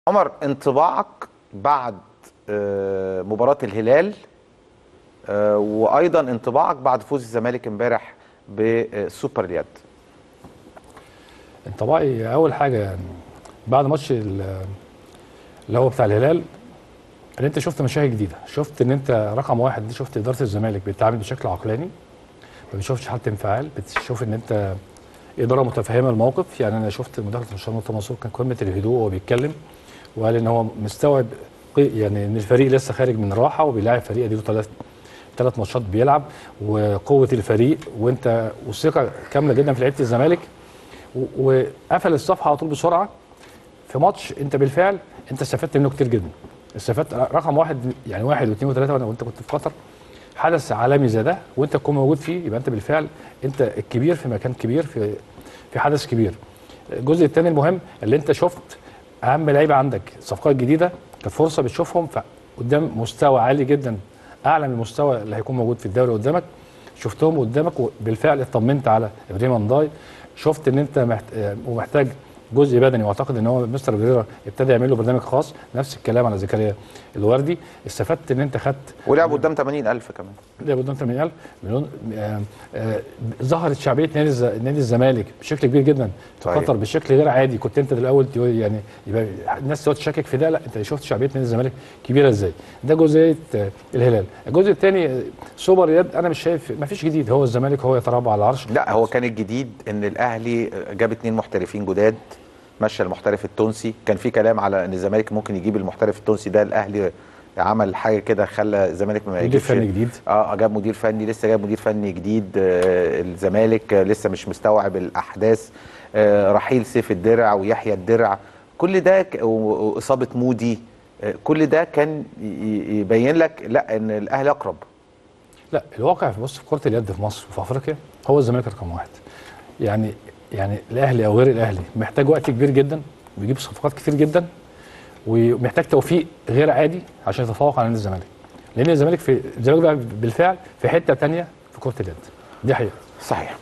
عمر انطباعك بعد آه، مباراة الهلال آه، وايضا انطباعك بعد فوز الزمالك امبارح بسوبر اليد انطباعي اول حاجه يعني بعد ماتش ال- اللي هو بتاع الهلال ان انت شفت مشاهد جديده شفت ان انت رقم واحد دي شفت اداره الزمالك بتتعامل بشكل عقلاني ما بتشوفش حاله انفعال بتشوف ان انت اداره متفهمه الموقف يعني انا شفت مداخله هشام مرتضى منصور كان قمه الهدوء وهو بيتكلم وقال ان هو مستوعب قي- يعني ان الفريق لسه خارج من راحه وبيلاعب فريق اديله ثلاث ثلاث ماتشات بيلعب وقوه الفريق وانت والثقه كامله جدا في لعيبه الزمالك و- وقفل الصفحه على طول بسرعه في ماتش انت بالفعل انت استفدت منه كتير جدا استفدت رقم واحد يعني واحد واثنين وثلاثه وانا وانت كنت في قطر حدث عالمي زي ده وانت تكون موجود فيه يبقى انت بالفعل انت الكبير في مكان كبير في في حدث كبير الجزء الثاني المهم اللي انت شفت اهم لعيبه عندك صفقات جديده كانت فرصه بتشوفهم ف- قدام مستوى عالي جدا اعلى من المستوى اللي هيكون موجود في الدوري قدامك شفتهم قدامك وبالفعل اطمنت على ابراهيم انداي شفت ان انت محت... آه، ومحتاج جزء بدني واعتقد ان هو مستر فيريرا ابتدى يعمل له برنامج خاص نفس الكلام على زكريا الوردي استفدت ان انت خدت ولعب قدام 80000 كمان ده قدام 80000 مليون آه، آه، ظهرت شعبيه نادي الز- نادي الزمالك بشكل كبير جدا في صحيح. قطر بشكل غير عادي كنت انت الاول تقول يعني يبقى الناس تقعد تشكك في ده لا انت شفت شعبيه نادي الزمالك كبيره ازاي ده جزئيه آه، الهلال الجزء الثاني آه، سوبر يد انا مش شايف ما فيش جديد هو الزمالك هو يتربع على العرش لا هو كان الجديد ان الاهلي جاب اتنين محترفين جداد مشى المحترف التونسي كان في كلام على ان الزمالك ممكن يجيب المحترف التونسي ده الاهلي عمل حاجه كده خلى الزمالك ما مدير يجيبش فني جديد اه جاب مدير فني لسه جاب مدير فني جديد آه الزمالك آه لسه مش مستوعب الاحداث آه رحيل سيف الدرع ويحيى الدرع كل ده ك- و- واصابه مودي آه كل ده كان ي- ي- يبين لك لا ان الاهلي اقرب لا الواقع في بص في كره اليد في مصر وفي افريقيا هو الزمالك رقم واحد يعني يعني الاهلي او غير الاهلي محتاج وقت كبير جدا بيجيب صفقات كتير جدا ومحتاج توفيق غير عادي عشان يتفوق على نادي الزمالك لان الزمالك في الزمالك بقى بالفعل في حته تانية في كره اليد دي حقيقه صحيح